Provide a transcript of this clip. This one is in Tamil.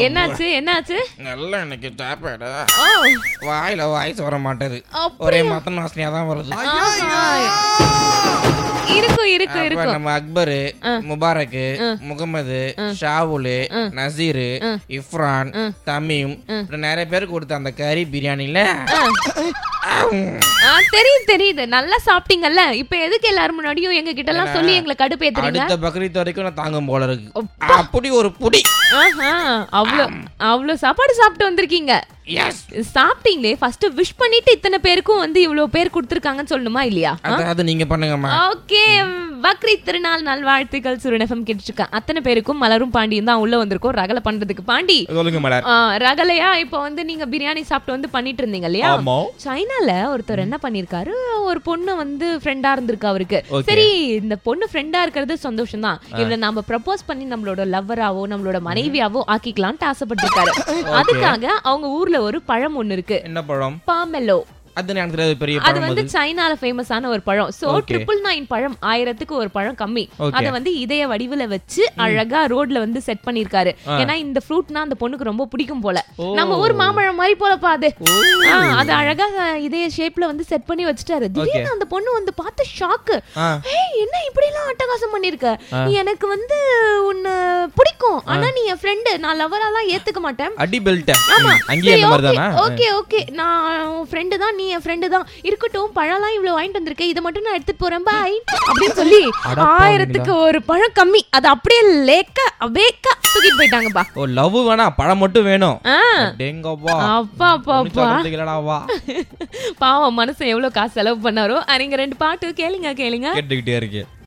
என்னாச்சு என்னாச்சு நல்லா எனக்கு சாப்பாடு ஓ வாயில வாய்ஸ் வர மாட்டேது அப்படியா? ஒரே மத்தம் வாசனையா தான் வருது ஆஹா. இருக்கும் இருக்கும் அப்ப இருக்கும் நம்ம அக்பரு முபாரக் முகமது ஷாவுல் நசீர் இஃப்ரான் தமீம் இப்படி நிறைய பேருக்கு கொடுத்த அந்த கறி பிரியாணில ஆ, தெரியுது தெரியுது நல்லா சாப்பிட்டீங்கல்ல இப்ப எதுக்கு எல்லாரும் முன்னாடியும் எங்க கிட்ட எல்லாம் சொல்லி எங்களை கடுப்பேத்துறீங்க அடுத்த பக்ரீத் வரைக்கும் நான் தாங்கும் போல இருக்கு அப்படி ஒரு புடி ஆஹா அவ்வளோ அவ்வளோ சாப்பாடு சாப்பிட்டு வந்திருக்கீங்க எஸ் சாப்பிட்டீங்களே ஃபர்ஸ்ட் விஷ் பண்ணிட்டு இத்தனை பேருக்கும் வந்து இவ்வளவு பேர் கொடுத்துருக்காங்கன்னு சொல்லணுமா இல்லையா அதாவது நீங்க பண்ணுங்கம்மா ஓகே பக்ரீத் திருநாள் நல்வாழ்த்துக்கள் சுரன் எஃப்எம் கேட்டுருக்கேன் அத்தனை பேருக்கும் மலரும் பாண்டியும் தான் உள்ள வந்திருக்கோம் ரகலை பண்றதுக்கு பாண்டி சொல்லுங்க மலர் ஆ, ரகலையா இப்போ வந்து நீங்க பிரியாணி சாப்பிட்டு வந்து பண்ணிட்டு இருந்தீங்க இல்லையா ஆமா. சைனால ஒருத்தர் என்ன பண்ணிருக்காரு ஒரு பொண்ணு வந்து ஃப்ரெண்டா இருந்திருக்கு அவருக்கு Okay. சரி இந்த பொண்ணு ஃப்ரெண்டா இருக்கிறது சந்தோஷம் தான் இவள நாம ப்ரப்போஸ் பண்ணி நம்மளோட லவ்வராவோ நம்மளோட மனைவியாவோ ஆக்கிக்கலாம்னு ஆசைப்பட்டிருக்காரு அதுக்காக அவங்க ஊர்ல ஒரு பழம் ஒண்ணு இருக்கு என்ன பழம் பாமெலோ அது எனக்கு தெரியாது பெரிய அது பழம் வந்து அது சைனால ஃபேமஸான ஒரு பழம் சோ Okay. ட்ரிபிள் நைன் பழம் ஆயிரத்துக்கு ஒரு பழம் கம்மி Okay. அத வந்து இதய வடிவுல வச்சு அழகா ரோட்ல வந்து செட் பண்ணிருக்காரு ஏன்னா இந்த ஃப்ரூட்னா அந்த பொண்ணுக்கு ரொம்ப பிடிக்கும் போல நம்ம ஊர் மாம்பழம் மாதிரி போலப்பா அது ஆ, அது அழகா இதய ஷேப்ல வந்து செட் பண்ணி வச்சுட்டாரு திடீர்னு அந்த பொண்ணு வந்து பார்த்து ஷாக்கு ஆ. ஏய் என்ன இப்படி எல்லாம் அட்டகாசம் பண்ணிருக்க எனக்கு வந்து உன்னை பிடிக்கும் ஆனா நீ என் ஃப்ரெண்டு நான் லவராலாம் ஏத்துக்க மாட்டேன் அடி பெல்ட் ஆமா அங்கேயே அந்த மாதிரி தானா ஓகே ஓகே நான் உன் ஃப்ரெண்டு தான் நீ என் ஃப்ரெண்டு தான் இருக்கட்டும் பழம்லாம் இவ்வளவு வாங்கிட்டு வந்திருக்கேன் இதை மட்டும் நான் எடுத்துட்டு போறேன் பாய் அப்படின்னு சொல்லி ஆயிரத்துக்கு ஒரு பழம் கம்மி அது அப்படியே லேக்கா வேக்கா தூக்கிட்டு போயிட்டாங்கப்பா ஓ லவ் வேணா பழம் மட்டும் வேணும் ஆ டேங்கப்பா அப்பா அப்பா அப்பா வா பாவம் மனுஷன் எவ்வளவு காசு செலவு பண்ணாரோ நீங்க ரெண்டு பாட்டு கேளுங்க கேளுங்க கேட்டுக்கிட்டே இருக்கேன்